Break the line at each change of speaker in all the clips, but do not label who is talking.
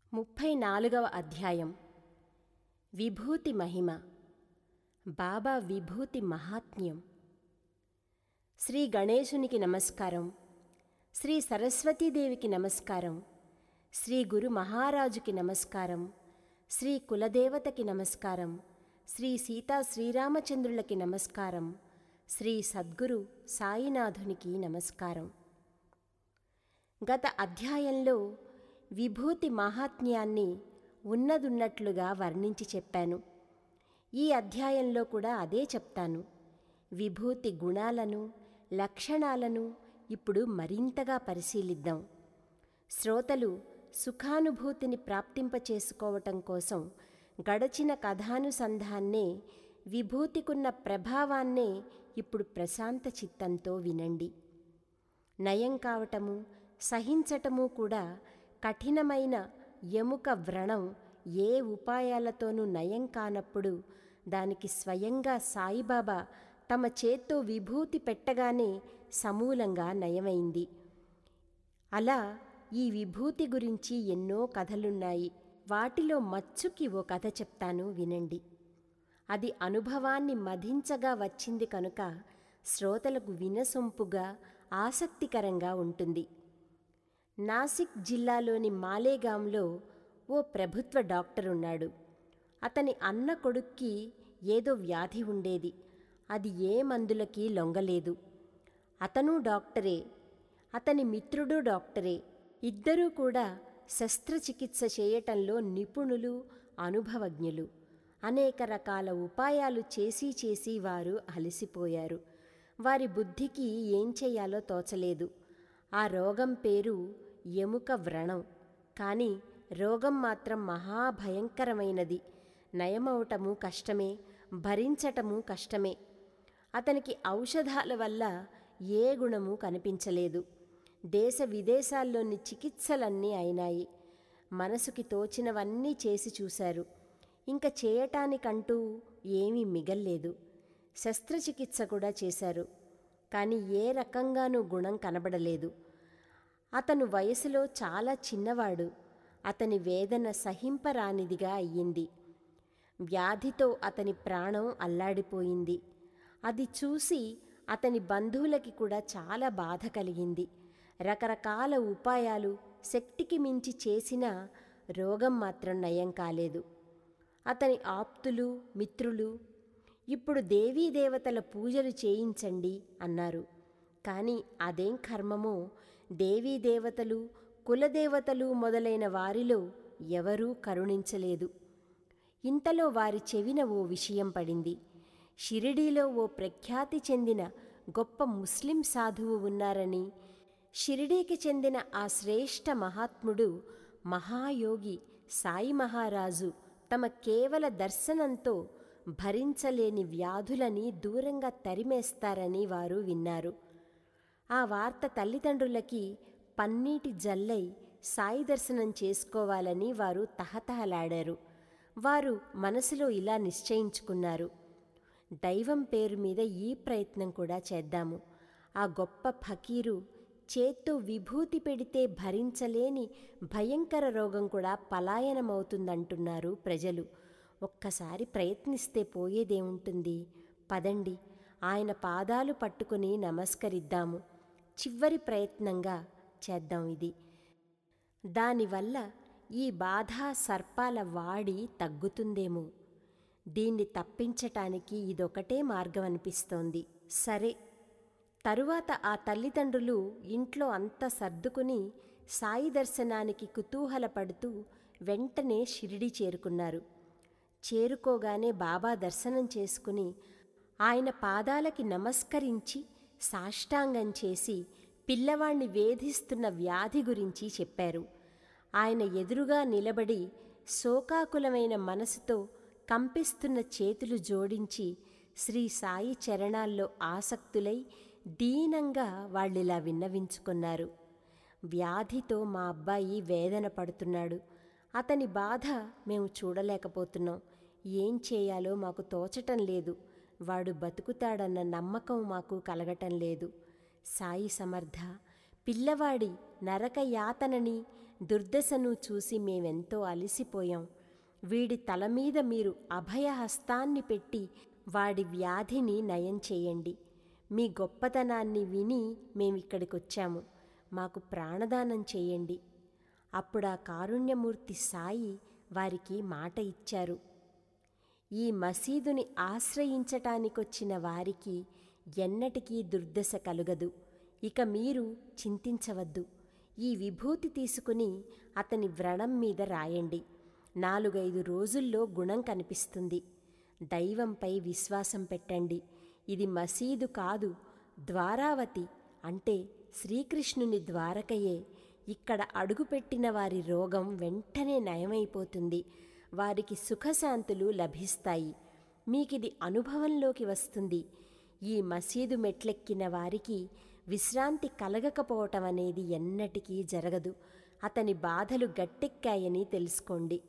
ముప్పై నాలుగవ అధ్యాయం విభూతి మహిమ బాబా విభూతి మహాత్మ్యం శ్రీ గణేశునికి నమస్కారం శ్రీ సరస్వతీదేవికి నమస్కారం శ్రీ గురు మహారాజుకి నమస్కారం శ్రీ కులదేవతకి నమస్కారం శ్రీ సీతా శ్రీరామచంద్రులకి నమస్కారం శ్రీ సద్గురు సాయినాథునికి నమస్కారం గత అధ్యాయంలో విభూతి మహాత్మ్యాన్ని ఉన్నదున్నట్లుగా వర్ణించి చెప్పాను ఈ అధ్యాయంలో కూడా అదే చెప్తాను విభూతి గుణాలను లక్షణాలను ఇప్పుడు మరింతగా పరిశీలిద్దాం శ్రోతలు సుఖానుభూతిని ప్రాప్తింపచేసుకోవటం కోసం గడచిన కథానుసంధాన్నే విభూతికున్న ప్రభావాన్నే ఇప్పుడు ప్రశాంత చిత్తంతో వినండి నయం కావటము సహించటము కూడా కఠినమైన ఎముక వ్రణం ఏ ఉపాయాలతోనూ నయం కానప్పుడు దానికి స్వయంగా సాయిబాబా తమ చేత్తో విభూతి పెట్టగానే సమూలంగా నయమైంది అలా ఈ విభూతి గురించి ఎన్నో కథలున్నాయి వాటిలో మచ్చుకి ఓ కథ చెప్తాను వినండి అది అనుభవాన్ని మధించగా వచ్చింది కనుక శ్రోతలకు వినసొంపుగా ఆసక్తికరంగా ఉంటుంది నాసిక్ జిల్లాలోని మాలేగాంలో ఓ ప్రభుత్వ డాక్టర్ ఉన్నాడు అతని అన్న కొడుక్కి ఏదో వ్యాధి ఉండేది అది ఏ మందులకి లొంగలేదు అతను డాక్టరే అతని మిత్రుడు డాక్టరే ఇద్దరూ కూడా శస్త్రచికిత్స చేయటంలో నిపుణులు అనుభవజ్ఞులు అనేక రకాల ఉపాయాలు చేసి చేసి వారు అలసిపోయారు వారి బుద్ధికి ఏం చేయాలో తోచలేదు ఆ రోగం పేరు ఎముక వ్రణం కానీ రోగం మాత్రం మహాభయంకరమైనది నయమవటము కష్టమే భరించటము కష్టమే అతనికి ఔషధాల వల్ల ఏ గుణము కనిపించలేదు దేశ విదేశాల్లోని చికిత్సలన్నీ అయినాయి మనసుకి తోచినవన్నీ చేసి చూశారు ఇంకా చేయటానికంటూ ఏమీ మిగల్లేదు శస్త్రచికిత్స కూడా చేశారు కానీ ఏ రకంగానూ గుణం కనబడలేదు అతను వయసులో చాలా చిన్నవాడు అతని వేదన సహింపరానిదిగా అయ్యింది వ్యాధితో అతని ప్రాణం అల్లాడిపోయింది అది చూసి అతని బంధువులకి కూడా చాలా బాధ కలిగింది రకరకాల ఉపాయాలు శక్తికి మించి చేసినా రోగం మాత్రం నయం కాలేదు అతని ఆప్తులు మిత్రులు ఇప్పుడు దేవీదేవతల పూజలు చేయించండి అన్నారు కానీ అదేం కర్మమో దేవీదేవతలు కులదేవతలు మొదలైన వారిలో ఎవరూ కరుణించలేదు ఇంతలో వారి చెవిన ఓ విషయం పడింది షిరిడీలో ఓ ప్రఖ్యాతి చెందిన గొప్ప ముస్లిం సాధువు ఉన్నారని షిరిడీకి చెందిన ఆ శ్రేష్ఠ మహాత్ముడు మహాయోగి సాయి మహారాజు తమ కేవల దర్శనంతో భరించలేని వ్యాధులని దూరంగా తరిమేస్తారని వారు విన్నారు ఆ వార్త తల్లిదండ్రులకి పన్నీటి జల్లై సాయి దర్శనం చేసుకోవాలని వారు తహతహలాడారు వారు మనసులో ఇలా నిశ్చయించుకున్నారు దైవం పేరు మీద ఈ ప్రయత్నం కూడా చేద్దాము ఆ గొప్ప ఫకీరు చేత్తో విభూతి పెడితే భరించలేని భయంకర రోగం కూడా పలాయనమవుతుందంటున్నారు ప్రజలు ఒక్కసారి ప్రయత్నిస్తే పోయేదేముంటుంది పదండి ఆయన పాదాలు పట్టుకుని నమస్కరిద్దాము చివరి ప్రయత్నంగా చేద్దాం ఇది దానివల్ల ఈ బాధ సర్పాల వాడి తగ్గుతుందేమో దీన్ని తప్పించటానికి ఇదొకటే మార్గం అనిపిస్తోంది సరే తరువాత ఆ తల్లిదండ్రులు ఇంట్లో అంతా సర్దుకుని సాయి దర్శనానికి కుతూహలపడుతూ వెంటనే షిరిడి చేరుకున్నారు చేరుకోగానే బాబా దర్శనం చేసుకుని ఆయన పాదాలకి నమస్కరించి సాష్టాంగం చేసి పిల్లవాణ్ణి వేధిస్తున్న వ్యాధి గురించి చెప్పారు ఆయన ఎదురుగా నిలబడి శోకాకులమైన మనసుతో కంపిస్తున్న చేతులు జోడించి శ్రీ సాయి చరణాల్లో ఆసక్తులై దీనంగా వాళ్ళిలా విన్నవించుకున్నారు వ్యాధితో మా అబ్బాయి వేదన పడుతున్నాడు అతని బాధ మేము చూడలేకపోతున్నాం ఏం చేయాలో మాకు తోచటం లేదు వాడు బతుకుతాడన్న నమ్మకం మాకు కలగటం లేదు సాయి సమర్థ పిల్లవాడి నరక యాతనని దుర్దశను చూసి మేమెంతో అలసిపోయాం వీడి తల మీద మీరు అభయహస్తాన్ని పెట్టి వాడి వ్యాధిని నయం చేయండి మీ గొప్పతనాన్ని విని మేమిక్కడికొచ్చాము మాకు ప్రాణదానం చేయండి అప్పుడా కారుణ్యమూర్తి సాయి వారికి మాట ఇచ్చారు ఈ మసీదుని ఆశ్రయించటానికొచ్చిన వారికి ఎన్నటికీ దుర్దశ కలుగదు ఇక మీరు చింతించవద్దు ఈ విభూతి తీసుకుని అతని వ్రణం మీద రాయండి నాలుగైదు రోజుల్లో గుణం కనిపిస్తుంది దైవంపై విశ్వాసం పెట్టండి ఇది మసీదు కాదు ద్వారావతి అంటే శ్రీకృష్ణుని ద్వారకయే ఇక్కడ అడుగుపెట్టిన వారి రోగం వెంటనే నయమైపోతుంది వారికి సుఖశాంతులు లభిస్తాయి మీకిది అనుభవంలోకి వస్తుంది ఈ మసీదు మెట్లెక్కిన వారికి విశ్రాంతి కలగకపోవటం అనేది ఎన్నటికీ జరగదు అతని బాధలు గట్టెక్కాయని తెలుసుకోండి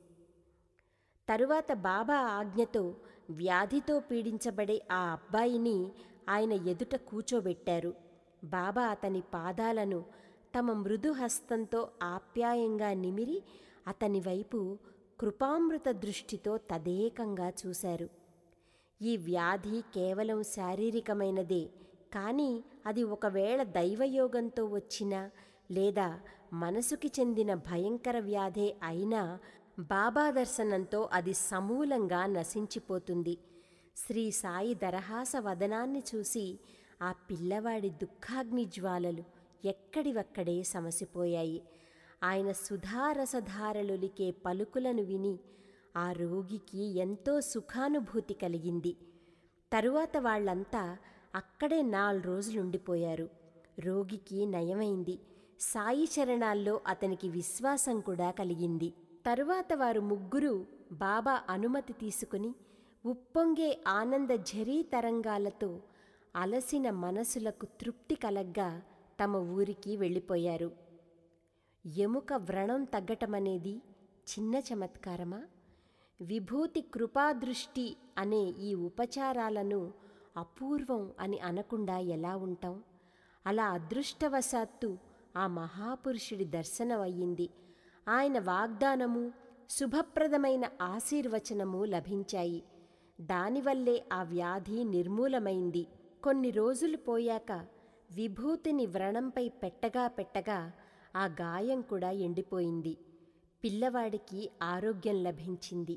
తరువాత బాబా ఆజ్ఞతో వ్యాధితో పీడించబడే ఆ అబ్బాయిని ఆయన ఎదుట కూచోబెట్టారు బాబా అతని పాదాలను తమ మృదు హస్తంతో ఆప్యాయంగా నిమిరి అతని వైపు కృపామృత దృష్టితో తదేకంగా చూశారు ఈ వ్యాధి కేవలం శారీరకమైనదే కానీ అది ఒకవేళ దైవయోగంతో వచ్చినా లేదా మనసుకి చెందిన భయంకర వ్యాధే అయినా బాబా దర్శనంతో అది సమూలంగా నశించిపోతుంది శ్రీ సాయి దరహాస వదనాన్ని చూసి ఆ పిల్లవాడి దుఃఖాగ్ని జ్వాలలు ఎక్కడివక్కడే సమసిపోయాయి ఆయన సుధారసధారలులికే పలుకులను విని ఆ రోగికి ఎంతో సుఖానుభూతి కలిగింది తరువాత వాళ్ళంతా అక్కడే నాలుగు రోజులుండిపోయారు రోగికి నయమైంది సాయి చరణాల్లో అతనికి విశ్వాసం కూడా కలిగింది తరువాత వారు ముగ్గురు బాబా అనుమతి తీసుకుని ఉప్పొంగే ఆనంద ఝరీ తరంగాలతో అలసిన మనసులకు తృప్తి కలగ్గా తమ ఊరికి వెళ్ళిపోయారు ఎముక వ్రణం తగ్గటమనేది చిన్న చమత్కారమా విభూతి కృపాదృష్టి అనే ఈ ఉపచారాలను అపూర్వం అని అనకుండా ఎలా ఉంటాం అలా అదృష్టవశాత్తు ఆ మహాపురుషుడి దర్శనం అయ్యింది ఆయన వాగ్దానము శుభప్రదమైన ఆశీర్వచనము లభించాయి దానివల్లే ఆ వ్యాధి నిర్మూలమైంది కొన్ని రోజులు పోయాక విభూతిని వ్రణంపై పెట్టగా పెట్టగా ఆ గాయం కూడా ఎండిపోయింది పిల్లవాడికి ఆరోగ్యం లభించింది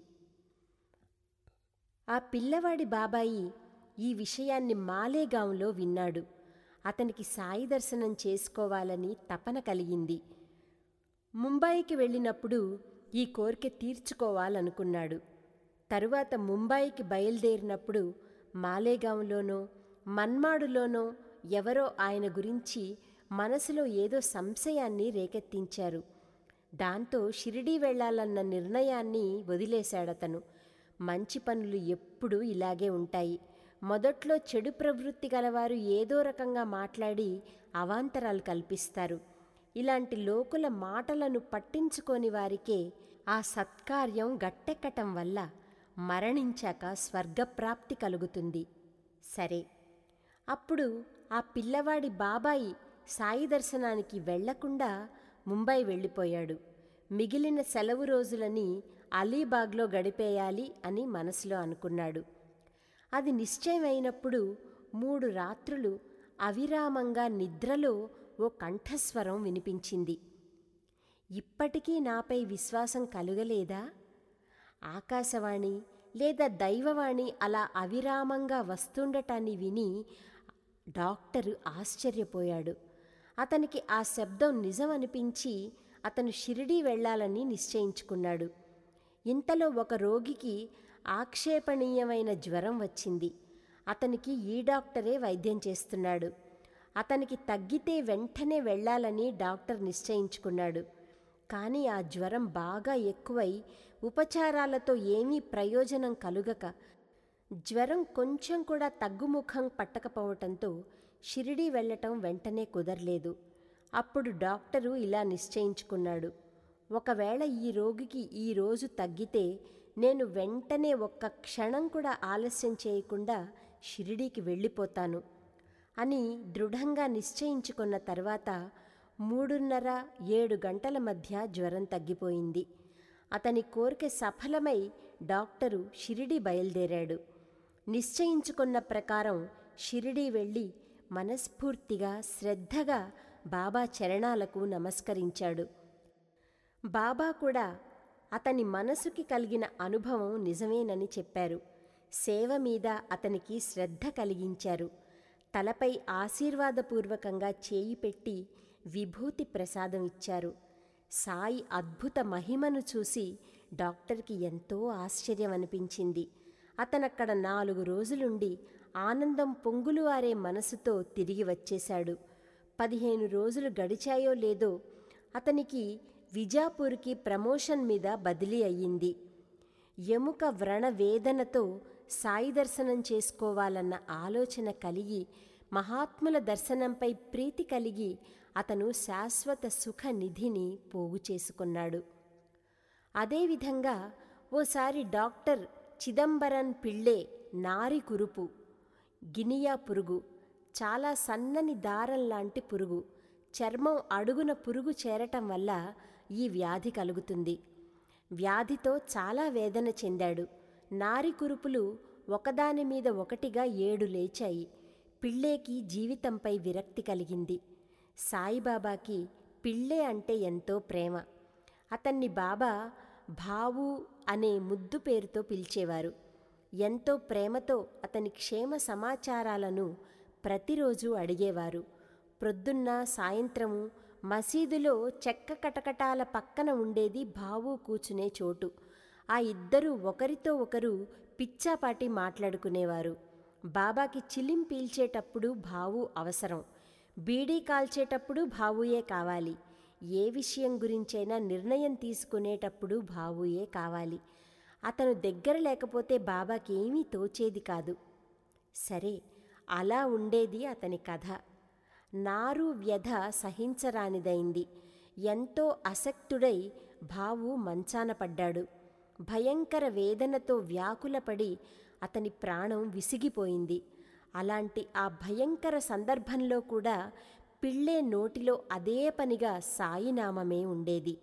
ఆ పిల్లవాడి బాబాయి ఈ విషయాన్ని మాలేగాంలో విన్నాడు అతనికి సాయి దర్శనం చేసుకోవాలని తపన కలిగింది ముంబాయికి వెళ్ళినప్పుడు ఈ కోరిక తీర్చుకోవాలనుకున్నాడు తరువాత ముంబాయికి బయలుదేరినప్పుడు మాలేగాంలోనో మన్మాడులోనో ఎవరో ఆయన గురించి మనసులో ఏదో సంశయాన్ని రేకెత్తించారు దాంతో షిరిడీ వెళ్ళాలన్న నిర్ణయాన్ని వదిలేశాడతను మంచి పనులు ఎప్పుడూ ఇలాగే ఉంటాయి మొదట్లో చెడు ప్రవృత్తి గలవారు ఏదో రకంగా మాట్లాడి అవాంతరాలు కల్పిస్తారు ఇలాంటి లోకుల మాటలను పట్టించుకోని వారికే ఆ సత్కార్యం గట్టెక్కటం వల్ల మరణించాక స్వర్గప్రాప్తి కలుగుతుంది సరే అప్పుడు ఆ పిల్లవాడి బాబాయి సాయి దర్శనానికి వెళ్లకుండా ముంబై వెళ్ళిపోయాడు మిగిలిన సెలవు రోజులని అలీబాగ్లో గడిపేయాలి అని మనసులో అనుకున్నాడు అది నిశ్చయమైనప్పుడు మూడు రాత్రులు అవిరామంగా నిద్రలో ఓ కంఠస్వరం వినిపించింది ఇప్పటికీ నాపై విశ్వాసం కలుగలేదా ఆకాశవాణి లేదా దైవవాణి అలా అవిరామంగా వస్తుండటాన్ని విని డాక్టరు ఆశ్చర్యపోయాడు అతనికి ఆ శబ్దం నిజమనిపించి అతను షిరిడీ వెళ్ళాలని నిశ్చయించుకున్నాడు ఇంతలో ఒక రోగికి ఆక్షేపణీయమైన జ్వరం వచ్చింది అతనికి ఈ డాక్టరే వైద్యం చేస్తున్నాడు అతనికి తగ్గితే వెంటనే వెళ్ళాలని డాక్టర్ నిశ్చయించుకున్నాడు కానీ ఆ జ్వరం బాగా ఎక్కువై ఉపచారాలతో ఏమీ ప్రయోజనం కలుగక జ్వరం కొంచెం కూడా తగ్గుముఖం పట్టకపోవటంతో షిరిడీ వెళ్ళటం వెంటనే కుదరలేదు అప్పుడు డాక్టరు ఇలా నిశ్చయించుకున్నాడు ఒకవేళ ఈ రోగికి ఈ రోజు తగ్గితే నేను వెంటనే ఒక్క క్షణం కూడా ఆలస్యం చేయకుండా షిరిడీకి వెళ్ళిపోతాను అని దృఢంగా నిశ్చయించుకున్న తర్వాత మూడున్నర ఏడు గంటల మధ్య జ్వరం తగ్గిపోయింది అతని కోరిక సఫలమై డాక్టరు షిరిడి బయలుదేరాడు నిశ్చయించుకున్న ప్రకారం షిరిడి వెళ్ళి మనస్ఫూర్తిగా శ్రద్ధగా బాబా చరణాలకు నమస్కరించాడు బాబా కూడా అతని మనసుకి కలిగిన అనుభవం నిజమేనని చెప్పారు సేవ మీద అతనికి శ్రద్ధ కలిగించారు తలపై ఆశీర్వాదపూర్వకంగా చేయి పెట్టి విభూతి ప్రసాదం ఇచ్చారు సాయి అద్భుత మహిమను చూసి డాక్టర్కి ఎంతో ఆశ్చర్యం అనిపించింది అతనక్కడ నాలుగు రోజులుండి ఆనందం పొంగులువారే మనసుతో తిరిగి వచ్చేశాడు పదిహేను రోజులు గడిచాయో లేదో అతనికి విజాపూర్కి ప్రమోషన్ మీద బదిలీ అయ్యింది ఎముక వ్రణ వేదనతో సాయి దర్శనం చేసుకోవాలన్న ఆలోచన కలిగి మహాత్ముల దర్శనంపై ప్రీతి కలిగి అతను శాశ్వత సుఖ నిధిని పోగు చేసుకున్నాడు అదేవిధంగా ఓసారి డాక్టర్ చిదంబరన్ పిళ్ళే నారి కురుపు గినియా పురుగు చాలా సన్నని దారం లాంటి పురుగు చర్మం అడుగున పురుగు చేరటం వల్ల ఈ వ్యాధి కలుగుతుంది వ్యాధితో చాలా వేదన చెందాడు నారి కురుపులు ఒకదాని మీద ఒకటిగా ఏడు లేచాయి పిళ్ళేకి జీవితంపై విరక్తి కలిగింది సాయిబాబాకి పిళ్ళే అంటే ఎంతో ప్రేమ అతన్ని బాబా భావు అనే ముద్దు పేరుతో పిలిచేవారు ఎంతో ప్రేమతో అతని క్షేమ సమాచారాలను ప్రతిరోజు అడిగేవారు ప్రొద్దున్న సాయంత్రము మసీదులో చెక్క కటకటాల పక్కన ఉండేది భావు కూర్చునే చోటు ఆ ఇద్దరూ ఒకరితో ఒకరు పిచ్చాపాటి మాట్లాడుకునేవారు బాబాకి చిలిం పీల్చేటప్పుడు భావు అవసరం బీడీ కాల్చేటప్పుడు భావుయే కావాలి ఏ విషయం గురించైనా నిర్ణయం తీసుకునేటప్పుడు భావుయే కావాలి అతను దగ్గర లేకపోతే బాబాకి ఏమీ తోచేది కాదు సరే అలా ఉండేది అతని కథ నారు వ్యధ సహించరానిదైంది ఎంతో అసక్తుడై భావు మంచాన పడ్డాడు భయంకర వేదనతో వ్యాకులపడి అతని ప్రాణం విసిగిపోయింది అలాంటి ఆ భయంకర సందర్భంలో కూడా పిళ్ళే నోటిలో అదే పనిగా సాయినామమే ఉండేది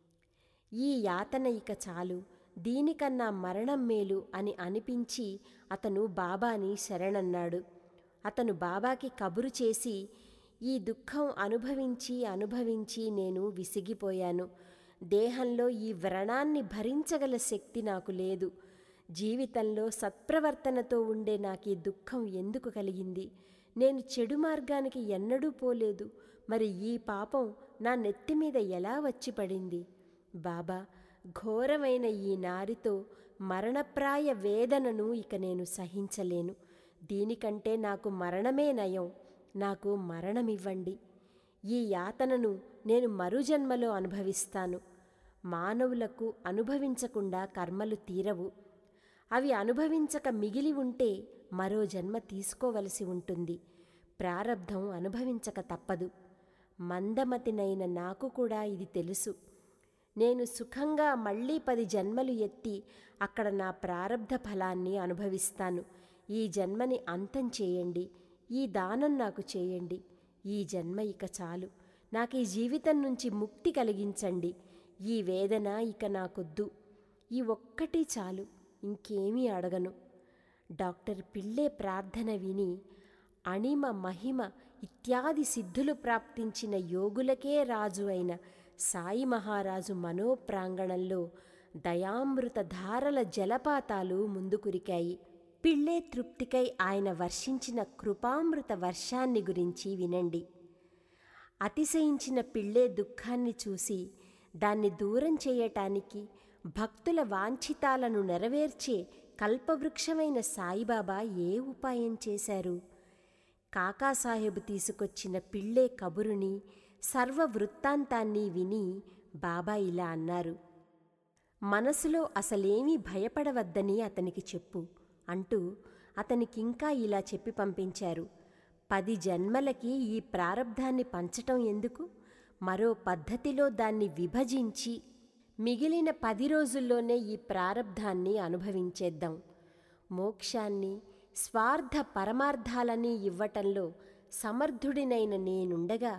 ఈ యాతన ఇక చాలు దీనికన్నా మరణం మేలు అని అనిపించి అతను బాబాని శరణన్నాడు అతను బాబాకి కబురు చేసి ఈ దుఃఖం అనుభవించి అనుభవించి నేను విసిగిపోయాను దేహంలో ఈ వ్రణాన్ని భరించగల శక్తి నాకు లేదు జీవితంలో సత్ప్రవర్తనతో ఉండే నాకు ఈ దుఃఖం ఎందుకు కలిగింది నేను చెడు మార్గానికి ఎన్నడూ పోలేదు మరి ఈ పాపం నా నెత్తి మీద ఎలా వచ్చి పడింది బాబా ఘోరమైన ఈ నారితో మరణప్రాయ వేదనను ఇక నేను సహించలేను దీనికంటే నాకు మరణమే నయం నాకు మరణమివ్వండి ఈ యాతనను నేను మరుజన్మలో అనుభవిస్తాను మానవులకు అనుభవించకుండా కర్మలు తీరవు అవి అనుభవించక మిగిలి ఉంటే మరో జన్మ తీసుకోవలసి ఉంటుంది ప్రారబ్ధం అనుభవించక తప్పదు మందమతినైన నాకు కూడా ఇది తెలుసు నేను సుఖంగా మళ్ళీ పది జన్మలు ఎత్తి అక్కడ నా ప్రారబ్ధ ఫలాన్ని అనుభవిస్తాను ఈ జన్మని అంతం చేయండి ఈ దానం నాకు చేయండి ఈ జన్మ ఇక చాలు నాకు ఈ జీవితం నుంచి ముక్తి కలిగించండి ఈ వేదన ఇక నాకొద్దు ఈ ఒక్కటి చాలు ఇంకేమీ అడగను డాక్టర్ పిళ్ళే ప్రార్థన విని అణిమ మహిమ ఇత్యాది సిద్ధులు ప్రాప్తించిన యోగులకే రాజు అయిన సాయి మహారాజు మనోప్రాంగణంలో దయామృత ధారల జలపాతాలు ముందుకురికాయి పిళ్ళే తృప్తికై ఆయన వర్షించిన కృపామృత వర్షాన్ని గురించి వినండి అతిశయించిన పిళ్ళే దుఃఖాన్ని చూసి దాన్ని దూరం చేయటానికి భక్తుల వాంఛితాలను నెరవేర్చే కల్పవృక్షమైన సాయిబాబా ఏ ఉపాయం చేశారు కాకాసాహెబ్ తీసుకొచ్చిన పిళ్ళే కబురుని సర్వ వృత్తాంతాన్ని విని బాబా ఇలా అన్నారు మనసులో అసలేమీ భయపడవద్దని అతనికి చెప్పు అంటూ అతనికింకా ఇలా చెప్పి పంపించారు పది జన్మలకి ఈ ప్రారబ్ధాన్ని పంచటం ఎందుకు మరో పద్ధతిలో దాన్ని విభజించి మిగిలిన పది రోజుల్లోనే ఈ ప్రారబ్ధాన్ని అనుభవించేద్దాం మోక్షాన్ని స్వార్థ పరమార్థాలని ఇవ్వటంలో సమర్థుడినైన నేనుండగా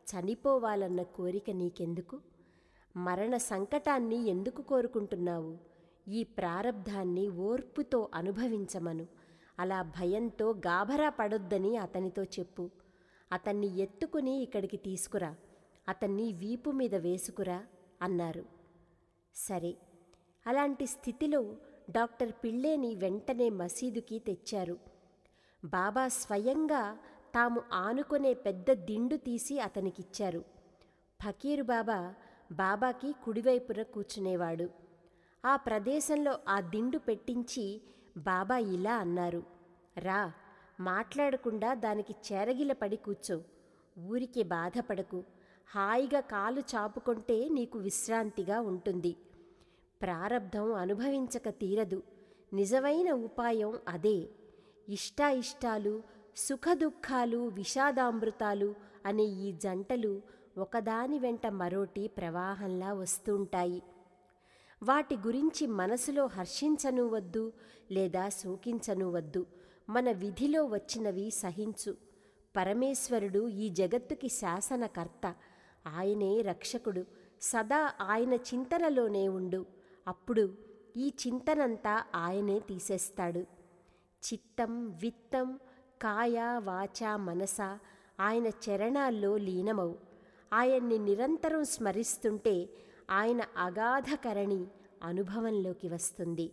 చనిపోవాలన్న కోరిక నీకెందుకు మరణ సంకటాన్ని ఎందుకు కోరుకుంటున్నావు ఈ ప్రారబ్ధాన్ని ఓర్పుతో అనుభవించమను అలా భయంతో గాభరా పడొద్దని అతనితో చెప్పు అతన్ని ఎత్తుకుని ఇక్కడికి తీసుకురా అతన్ని వీపు మీద వేసుకురా అన్నారు సరే అలాంటి స్థితిలో డాక్టర్ పిళ్ళేని వెంటనే మసీదుకి తెచ్చారు బాబా స్వయంగా తాము ఆనుకునే పెద్ద దిండు తీసి అతనికిచ్చారు ఫకీరు బాబా బాబాకి కుడివైపున కూర్చునేవాడు ఆ ప్రదేశంలో ఆ దిండు పెట్టించి బాబా ఇలా అన్నారు రా మాట్లాడకుండా దానికి చేరగిలపడి కూర్చో ఊరికి బాధపడకు హాయిగా కాలు చాపుకుంటే నీకు విశ్రాంతిగా ఉంటుంది ప్రారబ్ధం అనుభవించక తీరదు నిజమైన ఉపాయం అదే ఇష్టాయిష్టాలు సుఖదుఖాలు విషాదామృతాలు అనే ఈ జంటలు ఒకదాని వెంట మరోటి ప్రవాహంలా వస్తుంటాయి వాటి గురించి మనసులో హర్షించను వద్దు లేదా శోకించను వద్దు మన విధిలో వచ్చినవి సహించు పరమేశ్వరుడు ఈ జగత్తుకి శాసనకర్త ఆయనే రక్షకుడు సదా ఆయన చింతనలోనే ఉండు అప్పుడు ఈ చింతనంతా ఆయనే తీసేస్తాడు చిత్తం విత్తం కాయ వాచ మనస ఆయన చరణాల్లో లీనమవు ఆయన్ని నిరంతరం స్మరిస్తుంటే ఆయన అగాధకరణి అనుభవంలోకి వస్తుంది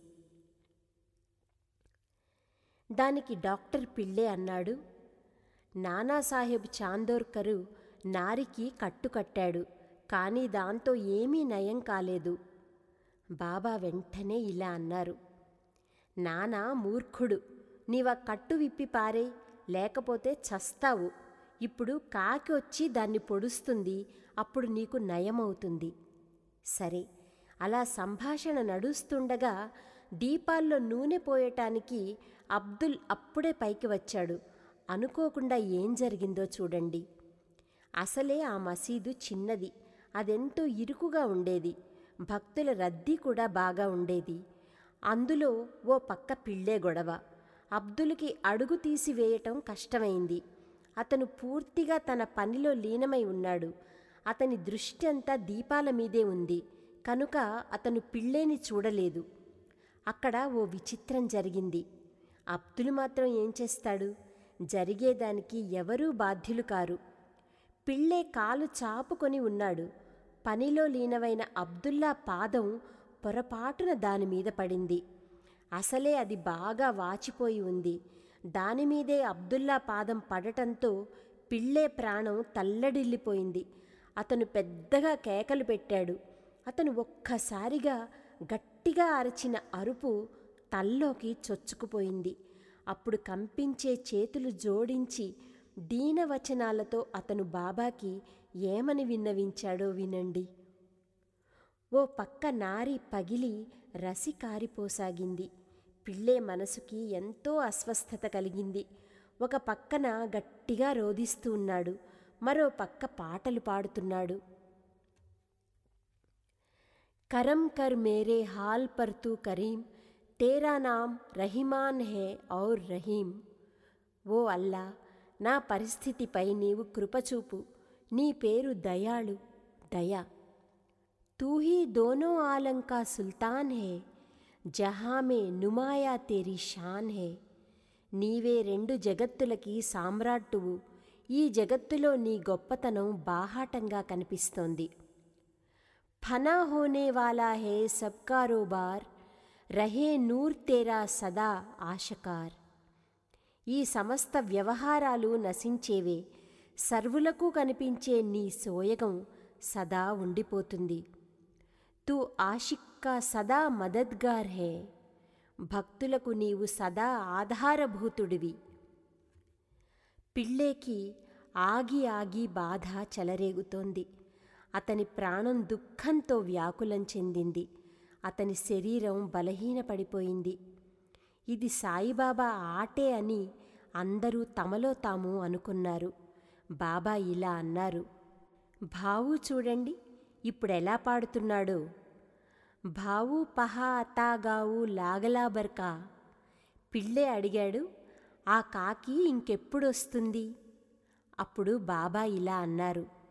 దానికి డాక్టర్ పిళ్ళే అన్నాడు నానాసాహెబ్ చాందోర్కరు నారికి కట్టుకట్టాడు కానీ దాంతో ఏమీ నయం కాలేదు బాబా వెంటనే ఇలా అన్నారు నానా మూర్ఖుడు నీవ కట్టు విప్పి పారే లేకపోతే చస్తావు ఇప్పుడు కాకి వచ్చి దాన్ని పొడుస్తుంది అప్పుడు నీకు నయమవుతుంది సరే అలా సంభాషణ నడుస్తుండగా దీపాల్లో నూనె పోయటానికి అబ్దుల్ అప్పుడే పైకి వచ్చాడు అనుకోకుండా ఏం జరిగిందో చూడండి అసలే ఆ మసీదు చిన్నది అదెంతో ఇరుకుగా ఉండేది భక్తుల రద్దీ కూడా బాగా ఉండేది అందులో ఓ పక్క పిళ్ళే గొడవ అబ్దుల్కి అడుగు తీసివేయటం కష్టమైంది అతను పూర్తిగా తన పనిలో లీనమై ఉన్నాడు అతని దృష్టి అంతా దీపాల మీదే ఉంది కనుక అతను పిళ్ళేని చూడలేదు అక్కడ ఓ విచిత్రం జరిగింది అబ్దుల్ మాత్రం ఏం చేస్తాడు జరిగేదానికి ఎవరూ బాధ్యులు కారు పిళ్ళే కాలు చాపుకొని ఉన్నాడు పనిలో లీనమైన అబ్దుల్లా పాదం పొరపాటున దానిమీద పడింది అసలే అది బాగా వాచిపోయి ఉంది దానిమీదే అబ్దుల్లా పాదం పడటంతో పిళ్ళే ప్రాణం తల్లడిల్లిపోయింది అతను పెద్దగా కేకలు పెట్టాడు అతను ఒక్కసారిగా గట్టిగా అరచిన అరుపు తల్లోకి చొచ్చుకుపోయింది అప్పుడు కంపించే చేతులు జోడించి దీనవచనాలతో అతను బాబాకి ఏమని విన్నవించాడో వినండి ఓ పక్క నారి పగిలి రసి కారిపోసాగింది పిల్లే మనసుకి ఎంతో అస్వస్థత కలిగింది ఒక పక్కన గట్టిగా రోధిస్తూ ఉన్నాడు మరో పక్క పాటలు పాడుతున్నాడు करम कर मेरे हाल पर तू करीम तेरा नाम రహిమాన్ హే ఔర్ రహీం ఓ అల్లా నా పరిస్థితిపై నీవు కృపచూపు నీ పేరు దయాళు దయ తూ హీ దోనో ఆలం కా సుల్తాన్ హే జహా మే నుమాయా తేరీ షాన్ హే నీవే రెండు జగత్తులకి సామ్రాట్టువు ఈ జగత్తులో నీ గొప్పతనం బాహాటంగా కనిపిస్తోంది ఫనా హోనే వాలా హే సబ్ కారోబార్ రహే నూర్ తేరా సదా ఆశకార్ ఈ సమస్త వ్యవహారాలు నశించేవే సర్వులకు కనిపించే నీ సోయగం సదా ఉండిపోతుంది తూ ఆషిక్కా సదా మదద్గార్ హే భక్తులకు నీవు సదా ఆధారభూతుడివి పిళ్ళేకి ఆగి ఆగి బాధ చెలరేగుతోంది అతని ప్రాణం దుఃఖంతో వ్యాకులం చెందింది అతని శరీరం బలహీనపడిపోయింది ఇది సాయిబాబా ఆటే అని అందరూ తమలో తాము అనుకున్నారు బాబా ఇలా అన్నారు భావు చూడండి ఇప్పుడెలా పాడుతున్నాడో భావు పహా అతాగావు లాగలాబర్కా పిళ్ళే అడిగాడు ఆ కాకి ఇంకెప్పుడొస్తుంది అప్పుడు బాబా ఇలా అన్నారు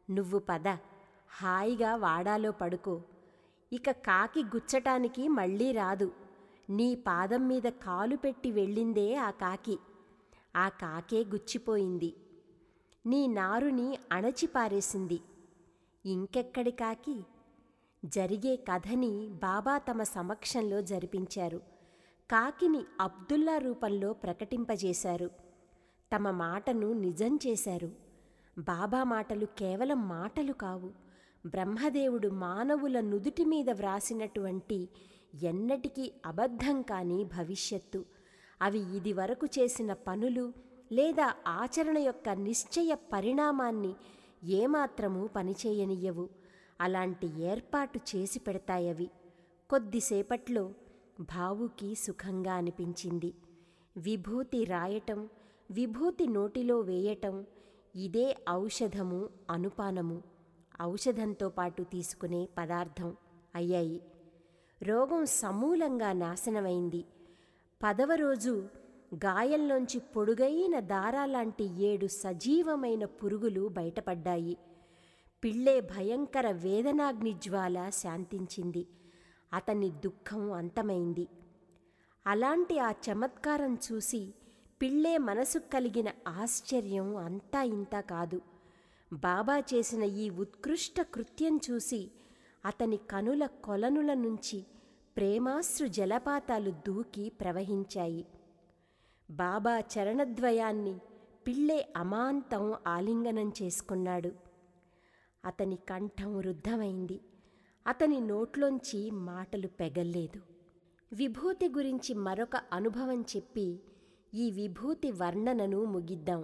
నువ్వు పద హాయిగా వాడాలో పడుకో ఇక కాకి గుచ్చటానికి మళ్ళీ రాదు నీ పాదం మీద కాలు పెట్టి వెళ్ళిందే ఆ కాకి ఆ కాకే గుచ్చిపోయింది నీ నారుని అణచిపారేసింది ఇంకెక్కడి కాకి జరిగే కథని బాబా తమ సమక్షంలో జరిపించారు కాకిని అబ్దుల్లా రూపంలో ప్రకటింపజేశారు తమ మాటను నిజం చేశారు బాబా మాటలు కేవలం మాటలు కావు బ్రహ్మదేవుడు మానవుల నుదుటి మీద వ్రాసినటువంటి ఎన్నటికీ అబద్ధం కాని భవిష్యత్తు అవి ఇది వరకు చేసిన పనులు లేదా ఆచరణ యొక్క నిశ్చయ పరిణామాన్ని ఏమాత్రమూ పనిచేయనియ్యవు అలాంటి ఏర్పాటు చేసి పెడతాయవి కొద్దిసేపట్లో భావుకి సుఖంగా అనిపించింది విభూతి రాయటం విభూతి నోటిలో వేయటం ఇదే ఔషధము అనుపానము ఔషధంతో పాటు తీసుకునే పదార్థం అయ్యాయి రోగం సమూలంగా నాశనమైంది పదవ రోజు గాయంలోంచి పొడుగైన దారాలాంటి ఏడు సజీవమైన పురుగులు బయటపడ్డాయి పిళ్ళే భయంకర వేదనాగ్ని జ్వాల శాంతించింది అతని దుఃఖం అంతమైంది అలాంటి ఆ చమత్కారం చూసి పిళ్ళే మనసు కలిగిన ఆశ్చర్యం అంతా ఇంతా కాదు బాబా చేసిన ఈ ఉత్కృష్ట కృత్యం చూసి అతని కనుల కొలనుల నుంచి ప్రేమాశ్రు జలపాతాలు దూకి ప్రవహించాయి బాబా చరణద్వయాన్ని పిళ్ళే అమాంతం ఆలింగనం చేసుకున్నాడు అతని కంఠం రుద్ధమైంది అతని నోట్లోంచి మాటలు పెగల్లేదు విభూతి గురించి మరొక అనుభవం చెప్పి ఈ విభూతి వర్ణనను ముగిద్దాం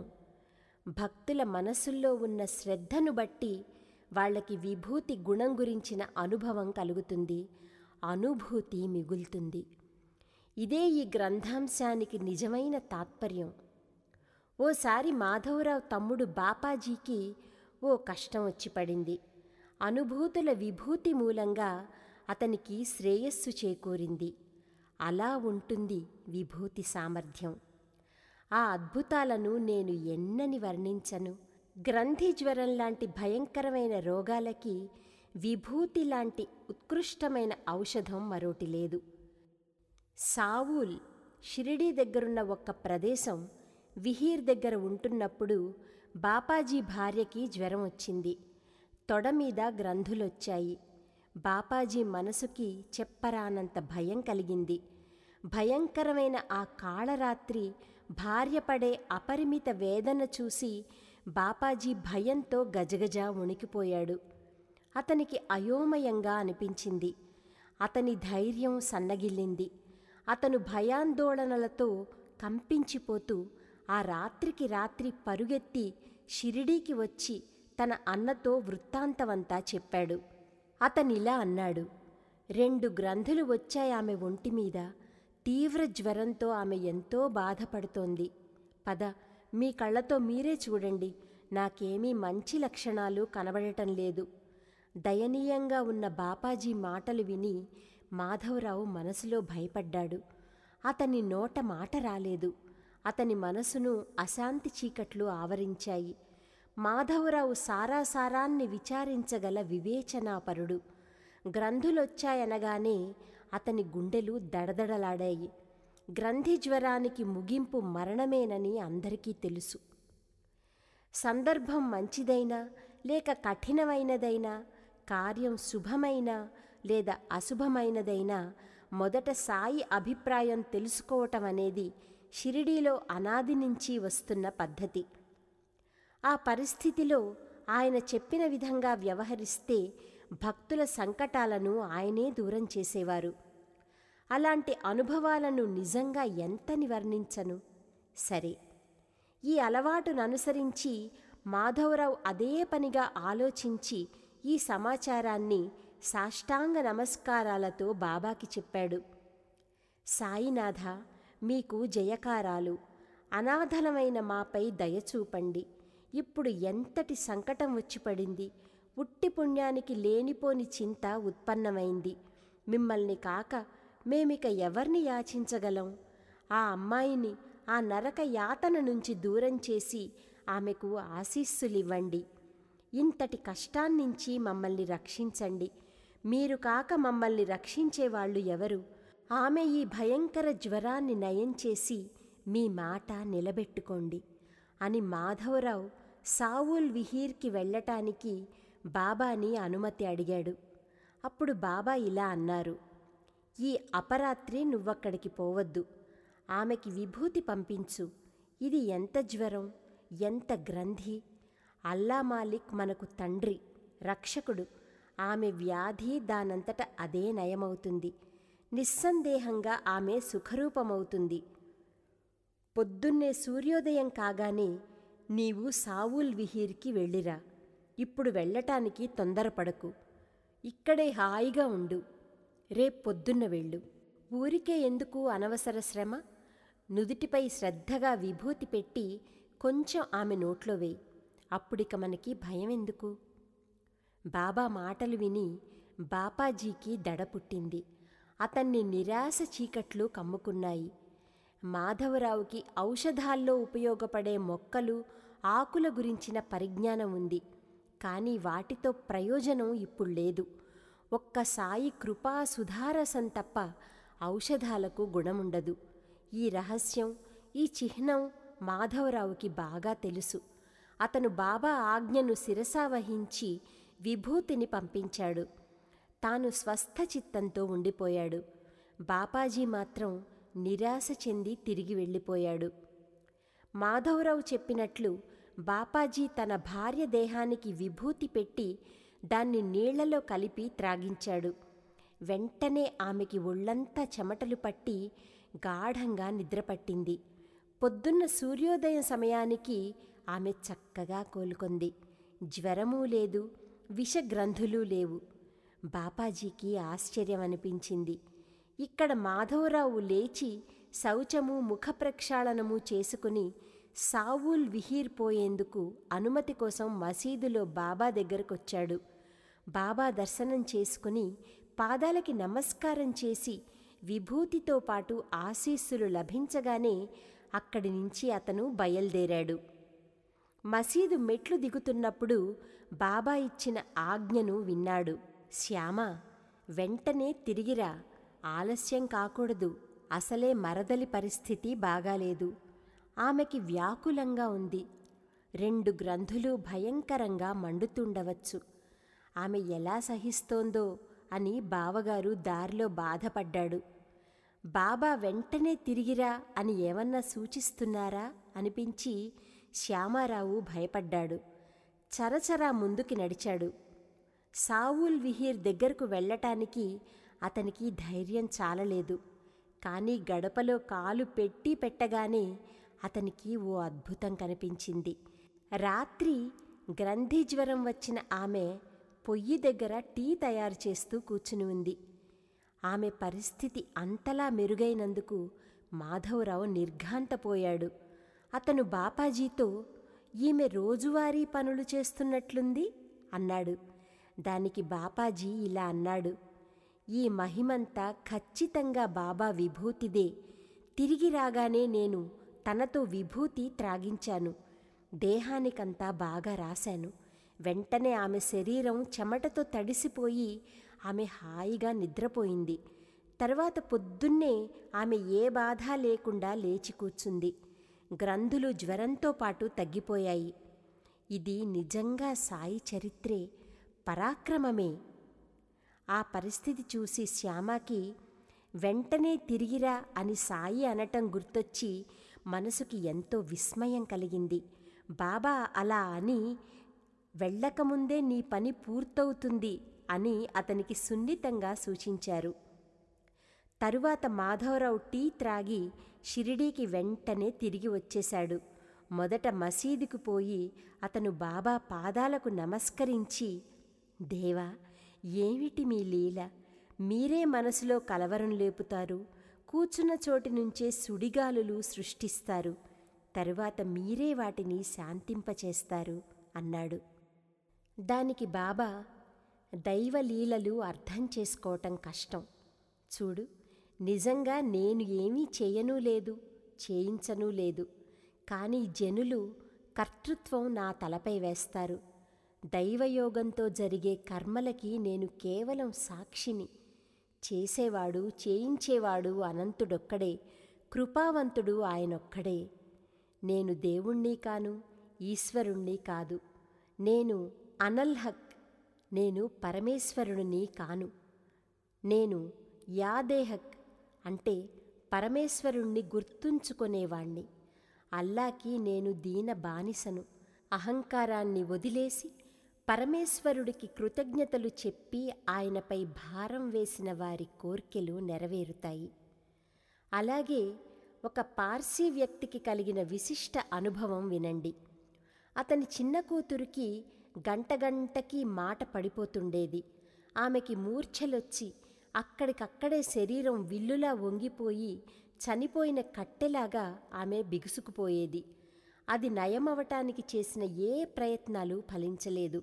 భక్తుల మనసుల్లో ఉన్న శ్రద్ధను బట్టి వాళ్ళకి విభూతి గుణం గురించిన అనుభవం కలుగుతుంది అనుభూతి మిగులుతుంది ఇదే ఈ గ్రంథాంశానికి నిజమైన తాత్పర్యం ఓసారి మాధవరావు తమ్ముడు బాపాజీకి ఓ కష్టం వచ్చి పడింది అనుభూతుల విభూతి మూలంగా అతనికి శ్రేయస్సు చేకూరింది అలా ఉంటుంది విభూతి సామర్థ్యం ఆ అద్భుతాలను నేను ఎన్నని వర్ణించను గ్రంథి జ్వరం లాంటి భయంకరమైన రోగాలకి విభూతి లాంటి ఉత్కృష్టమైన ఔషధం మరోటి లేదు సావూల్ షిరిడీ దగ్గరున్న ఒక్క ప్రదేశం విహీర్ దగ్గర ఉంటున్నప్పుడు బాపాజీ భార్యకి జ్వరం వచ్చింది తొడ మీద గ్రంథులొచ్చాయి బాపాజీ మనసుకి చెప్పరానంత భయం కలిగింది భయంకరమైన ఆ కాళరాత్రి భార్య పడే అపరిమిత వేదన చూసి బాపాజీ భయంతో గజగజ వణికిపోయాడు అతనికి అయోమయంగా అనిపించింది అతని ధైర్యం సన్నగిల్లింది అతను భయాందోళనలతో కంపించిపోతూ ఆ రాత్రికి రాత్రి పరుగెత్తి షిరిడీకి వచ్చి తన అన్నతో వృత్తాంతమంతా చెప్పాడు అతనిలా అన్నాడు రెండు గ్రంథులు వచ్చాయి ఆమె ఒంటి మీద తీవ్ర జ్వరంతో ఆమె ఎంతో బాధపడుతోంది పద మీ కళ్ళతో మీరే చూడండి నాకేమీ మంచి లక్షణాలు కనబడటం లేదు దయనీయంగా ఉన్న బాపాజీ మాటలు విని మాధవరావు మనసులో భయపడ్డాడు అతని నోట మాట రాలేదు అతని మనసును అశాంతి చీకట్లు ఆవరించాయి మాధవరావు సారాసారాన్ని విచారించగల వివేచనాపరుడు గ్రంథులొచ్చాయనగానే అతని గుండెలు దడదడలాడాయి గ్రంథి జ్వరానికి ముగింపు మరణమేనని అందరికీ తెలుసు సందర్భం మంచిదైనా లేక కఠినమైనదైనా కార్యం శుభమైనా లేదా అశుభమైనదైనా మొదట సాయి అభిప్రాయం తెలుసుకోవటం అనేది షిరిడీలో అనాది నుంచి వస్తున్న పద్ధతి ఆ పరిస్థితిలో ఆయన చెప్పిన విధంగా వ్యవహరిస్తే భక్తుల సంకటాలను ఆయనే దూరం చేసేవారు అలాంటి అనుభవాలను నిజంగా ఎంతని వర్ణించను సరే ఈ అలవాటును అనుసరించి మాధవరావు అదే పనిగా ఆలోచించి ఈ సమాచారాన్ని సాష్టాంగ నమస్కారాలతో బాబాకి చెప్పాడు సాయినాథ మీకు జయకారాలు అనాథలమైన మాపై దయచూపండి ఇప్పుడు ఎంతటి సంకటం వచ్చి పడింది ఉట్టి పుణ్యానికి లేనిపోని చింత ఉత్పన్నమైంది మిమ్మల్ని కాక మేమిక ఎవర్ని యాచించగలం ఆ అమ్మాయిని ఆ నరక యాతన నుంచి దూరం చేసి ఆమెకు ఆశీస్సులివ్వండి ఇంతటి కష్టాన్నించి మమ్మల్ని రక్షించండి మీరు కాక మమ్మల్ని రక్షించేవాళ్ళు ఎవరు ఆమె ఈ భయంకర జ్వరాన్ని నయం చేసి మీ మాట నిలబెట్టుకోండి అని మాధవరావు సావుల్ విహీర్కి వెళ్ళటానికి బాబాని అనుమతి అడిగాడు అప్పుడు బాబా ఇలా అన్నారు ఈ అపరాత్రి నువ్వక్కడికి పోవద్దు ఆమెకి విభూతి పంపించు ఇది ఎంత జ్వరం ఎంత గ్రంథి అల్లా మాలిక్ మనకు తండ్రి రక్షకుడు ఆమె వ్యాధి దానంతట అదే నయమవుతుంది నిస్సందేహంగా ఆమె సుఖరూపమవుతుంది పొద్దున్నే సూర్యోదయం కాగానే నీవు సావుల్ విహీర్కి వెళ్ళిరా ఇప్పుడు వెళ్ళటానికి తొందరపడకు ఇక్కడే హాయిగా ఉండు రేపు పొద్దున్న వెళ్ళు ఊరికే ఎందుకు అనవసర శ్రమ నుదుటిపై శ్రద్ధగా విభూతి పెట్టి కొంచెం ఆమె నోట్లో వేయి అప్పుడిక మనకి భయం ఎందుకు బాబా మాటలు విని బాపాజీకి దడ పుట్టింది అతన్ని నిరాశ చీకట్లు కమ్ముకున్నాయి మాధవరావుకి ఔషధాల్లో ఉపయోగపడే మొక్కలు ఆకుల గురించిన పరిజ్ఞానం ఉంది కానీ వాటితో ప్రయోజనం ఇప్పుడు లేదు ఒక్క సాయి కృపా సుధారసం తప్ప ఔషధాలకు గుణముండదు ఈ రహస్యం ఈ చిహ్నం మాధవరావుకి బాగా తెలుసు అతను బాబా ఆజ్ఞను శిరసావహించి విభూతిని పంపించాడు తాను స్వస్థ చిత్తంతో ఉండిపోయాడు బాపాజీ మాత్రం నిరాశ చెంది తిరిగి వెళ్ళిపోయాడు మాధవరావు చెప్పినట్లు బాపాజీ తన భార్య దేహానికి విభూతి పెట్టి దాన్ని నీళ్లలో కలిపి త్రాగించాడు వెంటనే ఆమెకి ఒళ్ళంతా చెమటలు పట్టి గాఢంగా నిద్రపట్టింది పొద్దున్న సూర్యోదయం సమయానికి ఆమె చక్కగా కోలుకొంది జ్వరమూ లేదు విషగ్రంథులు లేవు బాపాజీకి ఆశ్చర్యం అనిపించింది ఇక్కడ మాధవరావు లేచి శౌచము ముఖ ప్రక్షాళనము చేసుకుని సావుల్ విహీర్ పోయేందుకు అనుమతి కోసం మసీదులో బాబా దగ్గరకొచ్చాడు బాబా దర్శనం చేసుకుని పాదాలకి నమస్కారం చేసి విభూతితో పాటు ఆశీస్సులు లభించగానే అక్కడి నుంచి అతను బయలుదేరాడు మసీదు మెట్లు దిగుతున్నప్పుడు బాబా ఇచ్చిన ఆజ్ఞను విన్నాడు శ్యామ వెంటనే తిరిగిరా ఆలస్యం కాకూడదు అసలే మరదలి పరిస్థితి బాగాలేదు ఆమెకి వ్యాకులంగా ఉంది రెండు గ్రంథులు భయంకరంగా మండుతుండవచ్చు ఆమె ఎలా సహిస్తోందో అని బావగారు దారిలో బాధపడ్డాడు బాబా వెంటనే తిరిగిరా అని ఏమన్నా సూచిస్తున్నారా అనిపించి శ్యామారావు భయపడ్డాడు చరచరా ముందుకి నడిచాడు సావుల్ విహీర్ దగ్గరకు వెళ్ళటానికి అతనికి ధైర్యం చాలలేదు కానీ గడపలో కాలు పెట్టి పెట్టగానే అతనికి ఓ అద్భుతం కనిపించింది రాత్రి గ్రంథి జ్వరం వచ్చిన ఆమె పొయ్యి దగ్గర టీ తయారు చేస్తూ కూర్చుని ఉంది ఆమె పరిస్థితి అంతలా మెరుగైనందుకు మాధవరావు నిర్ఘాంతపోయాడు అతను బాపాజీతో ఈమె రోజువారీ పనులు చేస్తున్నట్లుంది అన్నాడు దానికి బాపాజీ ఇలా అన్నాడు ఈ మహిమంతా ఖచ్చితంగా బాబా విభూతిదే తిరిగి రాగానే నేను తనతో విభూతి త్రాగించాను దేహానికంతా బాగా రాశాను వెంటనే ఆమె శరీరం చెమటతో తడిసిపోయి ఆమె హాయిగా నిద్రపోయింది తర్వాత పొద్దున్నే ఆమె ఏ బాధ లేకుండా లేచి కూర్చుంది గ్రంథులు జ్వరంతో పాటు తగ్గిపోయాయి ఇది నిజంగా సాయి చరిత్రే పరాక్రమమే ఆ పరిస్థితి చూసి శ్యామకి వెంటనే తిరిగిరా అని సాయి అనటం గుర్తొచ్చి మనసుకి ఎంతో విస్మయం కలిగింది బాబా అలా అని వెళ్ళకముందే నీ పని పూర్తవుతుంది అని అతనికి సున్నితంగా సూచించారు తరువాత మాధవరావు టీ త్రాగి షిరిడీకి వెంటనే తిరిగి వచ్చేశాడు మొదట మసీదుకు పోయి అతను బాబా పాదాలకు నమస్కరించి దేవా ఏమిటి మీ లీల మీరే మనసులో కలవరం లేపుతారు కూర్చున్న చోటి నుంచే సుడిగాలులు సృష్టిస్తారు తరువాత మీరే వాటిని శాంతింపచేస్తారు అన్నాడు దానికి బాబా దైవలీలలు అర్థం చేసుకోవటం కష్టం చూడు నిజంగా నేను ఏమీ చేయనూ లేదు చేయించనూ లేదు కానీ జనులు కర్తృత్వం నా తలపై వేస్తారు దైవయోగంతో జరిగే కర్మలకి నేను కేవలం సాక్షిని చేసేవాడు చేయించేవాడు అనంతుడొక్కడే కృపావంతుడు ఆయనొక్కడే నేను దేవుణ్ణి కాను ఈశ్వరుణ్ణి కాదు నేను అనల్హక్ నేను పరమేశ్వరుని కాను నేను యాదేహక్ అంటే పరమేశ్వరుణ్ణి గుర్తుంచుకునేవాణ్ణి అల్లాకి నేను దీన బానిసను అహంకారాన్ని వదిలేసి పరమేశ్వరుడికి కృతజ్ఞతలు చెప్పి ఆయనపై భారం వేసిన వారి కోర్కెలు నెరవేరుతాయి అలాగే ఒక పార్సీ వ్యక్తికి కలిగిన విశిష్ట అనుభవం వినండి అతని చిన్న కూతురికి గంట గంటకి మాట పడిపోతుండేది ఆమెకి మూర్ఛలొచ్చి అక్కడికక్కడే శరీరం విల్లులా వంగిపోయి చనిపోయిన కట్టెలాగా ఆమె బిగుసుకుపోయేది అది నయమవటానికి చేసిన ఏ ప్రయత్నాలు ఫలించలేదు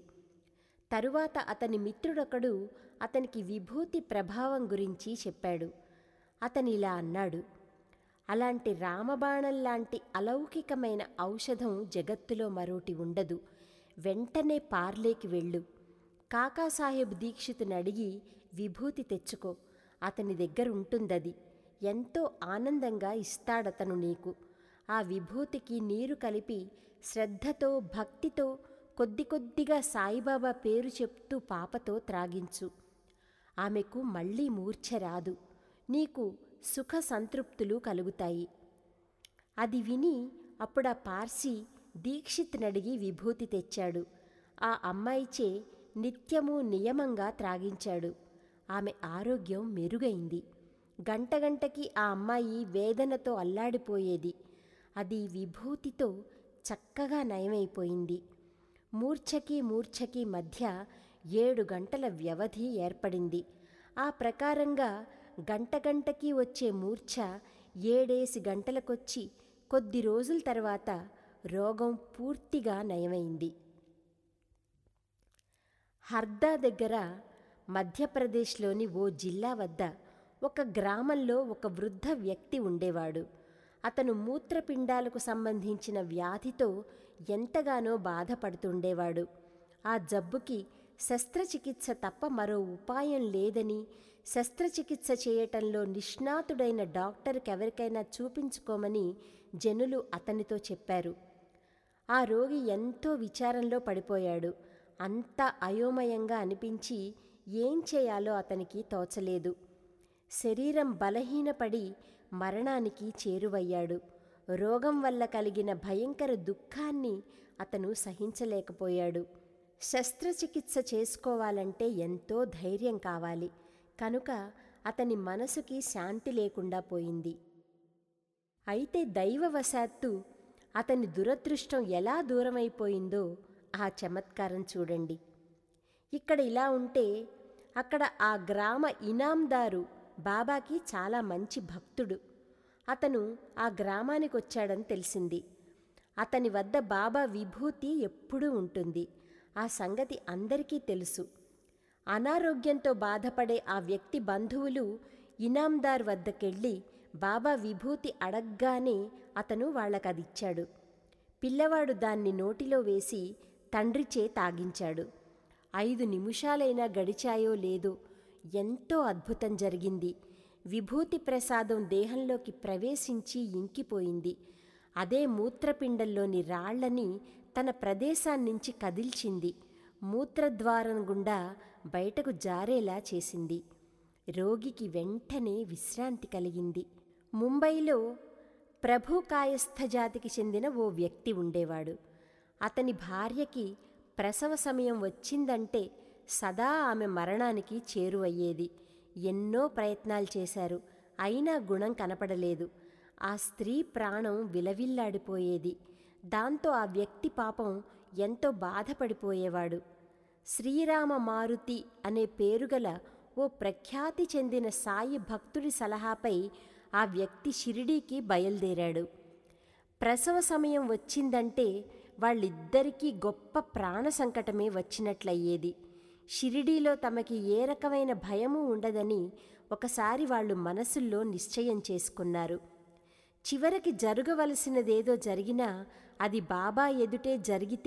తరువాత అతని మిత్రుడొకడు అతనికి విభూతి ప్రభావం గురించి చెప్పాడు అతనిలా అన్నాడు అలాంటి రామబాణంలాంటి అలౌకికమైన ఔషధం జగత్తులో మరోటి ఉండదు వెంటనే పార్లేకి వెళ్ళు కాకాసాహెబ్ దీక్షితుని అడిగి విభూతి తెచ్చుకో అతని దగ్గర ఉంటుందది ఎంతో ఆనందంగా ఇస్తాడతను నీకు ఆ విభూతికి నీరు కలిపి శ్రద్ధతో భక్తితో కొద్ది కొద్దిగా సాయిబాబా పేరు చెప్తూ పాపతో త్రాగించు ఆమెకు మళ్ళీ మూర్ఛ రాదు నీకు సుఖ సంతృప్తులు కలుగుతాయి అది విని అప్పుడా పార్సీ దీక్షిత్నడిగి విభూతి తెచ్చాడు ఆ అమ్మాయిచే నిత్యము నియమంగా త్రాగించాడు ఆమె ఆరోగ్యం మెరుగైంది గంట గంటకి ఆ అమ్మాయి వేదనతో అల్లాడిపోయేది అది విభూతితో చక్కగా నయమైపోయింది మూర్ఛకి మూర్ఛకి మధ్య ఏడు గంటల వ్యవధి ఏర్పడింది ఆ ప్రకారంగా గంట గంటకి వచ్చే మూర్ఛ ఏడేసి గంటలకొచ్చి కొద్ది రోజుల తర్వాత రోగం పూర్తిగా నయమైంది హర్దా దగ్గర మధ్యప్రదేశ్లోని ఓ జిల్లా వద్ద ఒక గ్రామంలో ఒక వృద్ధ వ్యక్తి ఉండేవాడు అతను మూత్రపిండాలకు సంబంధించిన వ్యాధితో ఎంతగానో బాధపడుతుండేవాడు ఆ జబ్బుకి శస్త్రచికిత్స తప్ప మరో ఉపాయం లేదని శస్త్రచికిత్స చేయటంలో నిష్ణాతుడైన డాక్టర్కి ఎవరికైనా చూపించుకోమని జనులు అతనితో చెప్పారు ఆ రోగి ఎంతో విచారంలో పడిపోయాడు అంతా అయోమయంగా అనిపించి ఏం చేయాలో అతనికి తోచలేదు శరీరం బలహీనపడి మరణానికి చేరువయ్యాడు రోగం వల్ల కలిగిన భయంకర దుఃఖాన్ని అతను సహించలేకపోయాడు శస్త్రచికిత్స చేసుకోవాలంటే ఎంతో ధైర్యం కావాలి కనుక అతని మనసుకి శాంతి లేకుండా పోయింది అయితే దైవవశాత్తు అతని దురదృష్టం ఎలా దూరమైపోయిందో ఆ చమత్కారం చూడండి ఇక్కడ ఇలా ఉంటే అక్కడ ఆ గ్రామ ఇనాందారు బాబాకి చాలా మంచి భక్తుడు అతను ఆ గ్రామానికి వచ్చాడని తెలిసింది అతని వద్ద బాబా విభూతి ఎప్పుడూ ఉంటుంది ఆ సంగతి అందరికీ తెలుసు అనారోగ్యంతో బాధపడే ఆ వ్యక్తి బంధువులు ఇనాందార్ వద్దకెళ్ళి బాబా విభూతి అడగ్గానే అతను వాళ్ళకదిచ్చాడు పిల్లవాడు దాన్ని నోటిలో వేసి తండ్రిచే తాగించాడు ఐదు నిమిషాలైనా గడిచాయో లేదో ఎంతో అద్భుతం జరిగింది విభూతి ప్రసాదం దేహంలోకి ప్రవేశించి ఇంకిపోయింది అదే మూత్రపిండంలోని రాళ్లని తన ప్రదేశాన్నించి కదిల్చింది మూత్రద్వారం గుండా బయటకు జారేలా చేసింది రోగికి వెంటనే విశ్రాంతి కలిగింది ముంబైలో ప్రభుకాయస్థ జాతికి చెందిన ఓ వ్యక్తి ఉండేవాడు అతని భార్యకి ప్రసవ సమయం వచ్చిందంటే సదా ఆమె మరణానికి చేరువయ్యేది ఎన్నో ప్రయత్నాలు చేశారు అయినా గుణం కనపడలేదు ఆ స్త్రీ ప్రాణం విలవిల్లాడిపోయేది దాంతో ఆ వ్యక్తి పాపం ఎంతో బాధపడిపోయేవాడు శ్రీరామ మారుతి అనే పేరుగల ఓ ప్రఖ్యాతి చెందిన సాయి భక్తుడి సలహాపై ఆ వ్యక్తి షిరిడీకి బయలుదేరాడు ప్రసవ సమయం వచ్చిందంటే వాళ్ళిద్దరికీ గొప్ప ప్రాణ సంకటమే వచ్చినట్లయ్యేది షిరిడీలో తమకి ఏ రకమైన భయము ఉండదని ఒకసారి వాళ్ళు మనసుల్లో నిశ్చయం చేసుకున్నారు చివరికి జరగవలసినదేదో జరిగినా అది బాబా ఎదుటే జరిగితే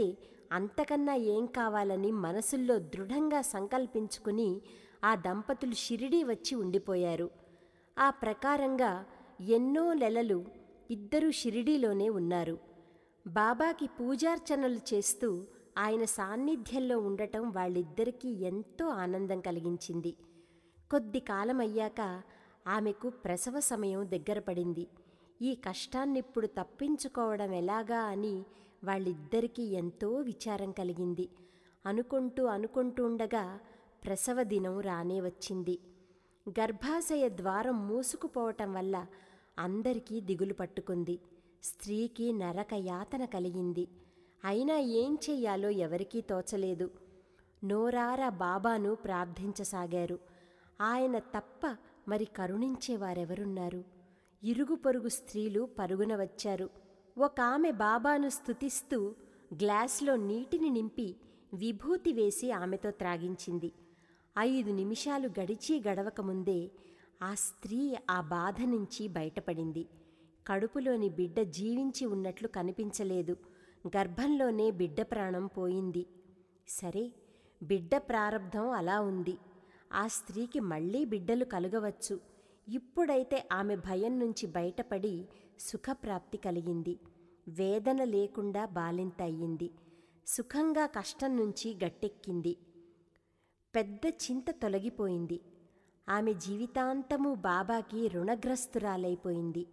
అంతకన్నా ఏం కావాలని మనసుల్లో దృఢంగా సంకల్పించుకుని ఆ దంపతులు షిరిడీ వచ్చి ఉండిపోయారు ఆ ప్రకారంగా ఎన్నో నెలలు ఇద్దరూ షిరిడీలోనే ఉన్నారు బాబాకి పూజార్చనలు చేస్తూ ఆయన సాన్నిధ్యంలో ఉండటం వాళ్ళిద్దరికీ ఎంతో ఆనందం కలిగించింది కొద్ది కాలం అయ్యాక ఆమెకు ప్రసవ సమయం దగ్గర పడింది ఈ కష్టాన్నిప్పుడు తప్పించుకోవడం ఎలాగా అని వాళ్ళిద్దరికీ ఎంతో విచారం కలిగింది అనుకుంటూ అనుకుంటూ ఉండగా ప్రసవ దినం రానే వచ్చింది గర్భాశయ ద్వారం మూసుకుపోవటం వల్ల అందరికీ దిగులు పట్టుకుంది స్త్రీకి నరక యాతన కలిగింది అయినా ఏం చెయ్యాలో ఎవరికీ తోచలేదు నోరారా బాబాను ప్రార్థించసాగారు ఆయన తప్ప మరి కరుణించేవారెవరున్నారు ఇరుగు పొరుగు స్త్రీలు పరుగున వచ్చారు ఒక ఆమె బాబాను స్తుతిస్తూ గ్లాస్లో నీటిని నింపి విభూతి వేసి ఆమెతో త్రాగించింది ఐదు నిమిషాలు గడిచి గడవకముందే ఆ స్త్రీ ఆ బాధ నుంచి బయటపడింది కడుపులోని బిడ్డ జీవించి ఉన్నట్లు కనిపించలేదు గర్భంలోనే బిడ్డ ప్రాణం పోయింది సరే బిడ్డ ప్రారంధం అలా ఉంది ఆ స్త్రీకి మళ్ళీ బిడ్డలు కలుగవచ్చు ఇప్పుడైతే ఆమె భయం నుంచి బయటపడి సుఖప్రాప్తి కలిగింది వేదన లేకుండా బాలింత అయ్యింది సుఖంగా కష్టం నుంచి గట్టెక్కింది పెద్ద చింత తొలగిపోయింది ఆమె జీవితాంతము బాబాకి రుణగ్రస్తురాలైపోయింది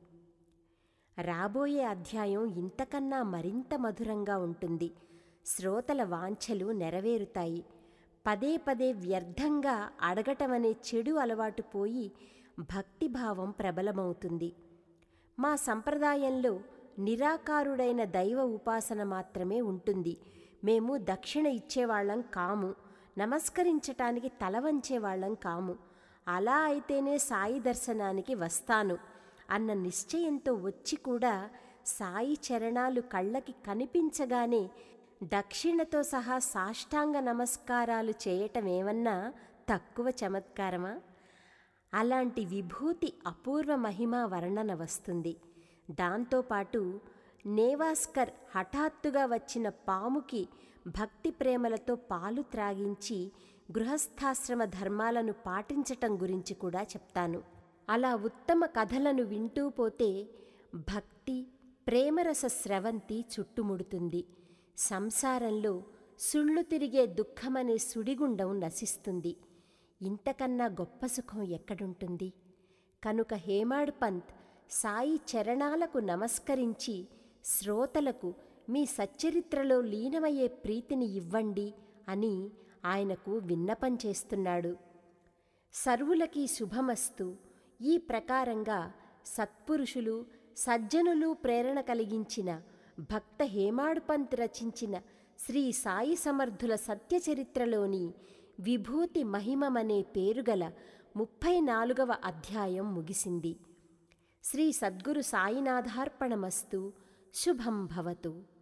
రాబోయే అధ్యాయం ఇంతకన్నా మరింత మధురంగా ఉంటుంది శ్రోతల వాంఛలు నెరవేరుతాయి పదే పదే వ్యర్థంగా అడగటమనే చెడు అలవాటు పోయి భక్తిభావం ప్రబలమవుతుంది మా సంప్రదాయంలో నిరాకారుడైన దైవ ఉపాసన మాత్రమే ఉంటుంది మేము దక్షిణ ఇచ్చేవాళ్ళం కాము నమస్కరించటానికి తల వంచేవాళ్ళం కాము అలా అయితేనే సాయి దర్శనానికి వస్తాను అన్న నిశ్చయంతో వచ్చి కూడా సాయి చరణాలు కళ్ళకి కనిపించగానే దక్షిణతో సహా సాష్టాంగ నమస్కారాలు చేయటమేమన్నా తక్కువ చమత్కారమా అలాంటి విభూతి అపూర్వ మహిమా వర్ణన వస్తుంది దాంతోపాటు నేవాస్కర్ హఠాత్తుగా వచ్చిన పాముకి భక్తి ప్రేమలతో పాలు త్రాగించి గృహస్థాశ్రమ ధర్మాలను పాటించటం గురించి కూడా చెప్తాను అలా ఉత్తమ కథలను వింటూ పోతే భక్తి ప్రేమరస స్రవంతి చుట్టుముడుతుంది సంసారంలో సుళ్ళు తిరిగే దుఃఖమనే సుడిగుండం నశిస్తుంది ఇంతకన్నా గొప్ప సుఖం ఎక్కడుంటుంది కనుక హేమాడ్ పంత్ సాయి చరణాలకు నమస్కరించి శ్రోతలకు మీ సచ్చరిత్రలో లీనమయ్యే ప్రీతిని ఇవ్వండి అని ఆయనకు విన్నపం చేస్తున్నాడు సర్వులకి శుభమస్తు ఈ ప్రకారంగా సత్పురుషులు సజ్జనులు ప్రేరణ కలిగించిన భక్త హేమాడ్ పంత్ రచించిన శ్రీ సాయి సమర్థుల సత్యచరిత్రలోని విభూతి మహిమమనే పేరుగల ముప్పై నాలుగవ అధ్యాయం ముగిసింది శ్రీ సద్గురు సాయినాథార్పణమస్తు శుభం భవతు